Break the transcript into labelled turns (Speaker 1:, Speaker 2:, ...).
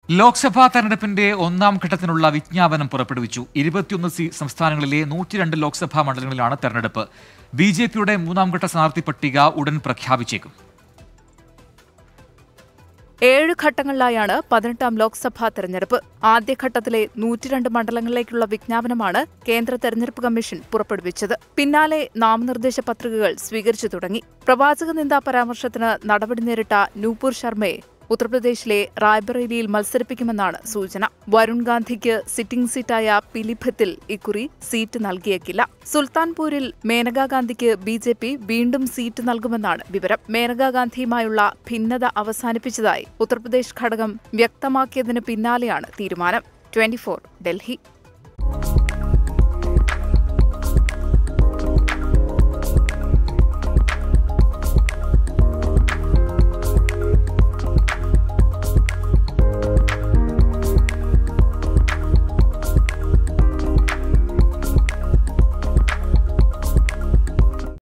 Speaker 1: ലോക്സഭാ തെരഞ്ഞെടുപ്പിന്റെ ഒന്നാം ഘട്ടത്തിനുള്ള വിജ്ഞാപനം പുറപ്പെടുവിച്ചു ഇരുപത്തിയൊന്ന് സി സംസ്ഥാനങ്ങളിലെ നൂറ്റിരണ്ട് ലോക്സഭാ മണ്ഡലങ്ങളിലാണ് തെരഞ്ഞെടുപ്പ് ബി ജെ പിയുടെ മൂന്നാം ഘട്ട സ്ഥാനാർത്ഥി പട്ടിക ഉടൻ പ്രഖ്യാപിച്ചേക്കും
Speaker 2: ഏഴ് ഘട്ടങ്ങളിലായാണ് പതിനെട്ടാം ലോക്സഭാ തെരഞ്ഞെടുപ്പ് ആദ്യഘട്ടത്തിലെ നൂറ്റിരണ്ട് മണ്ഡലങ്ങളിലേക്കുള്ള വിജ്ഞാപനമാണ് കേന്ദ്ര തെരഞ്ഞെടുപ്പ് കമ്മീഷൻ പുറപ്പെടുവിച്ചത് പിന്നാലെ നാമനിർദ്ദേശ പത്രികകൾ സ്വീകരിച്ചു തുടങ്ങി പ്രവാചക നിന്ദാ പരാമർശത്തിന് നടപടി നേരിട്ട നൂപൂർ ശർമ്മയെ ഉത്തർപ്രദേശിലെ റായ്ബറേലിയിൽ മത്സരിപ്പിക്കുമെന്നാണ് സൂചന വരുൺ ഗാന്ധിക്ക് സിറ്റിംഗ് സീറ്റായ പിലിഭത്തിൽ ഇക്കുറി സീറ്റ് നൽകിയേക്കില്ല സുൽത്താൻപൂരിൽ മേനകാ ഗാന്ധിക്ക് ബി ജെ പി വീണ്ടും സീറ്റ് നൽകുമെന്നാണ് വിവരം മേനകാ ഗാന്ധിയുമായുള്ള ഭിന്നത അവസാനിപ്പിച്ചതായി ഉത്തർപ്രദേശ് ഘടകം വ്യക്തമാക്കിയതിന് പിന്നാലെയാണ് തീരുമാനം ട്വന്റി ഡൽഹി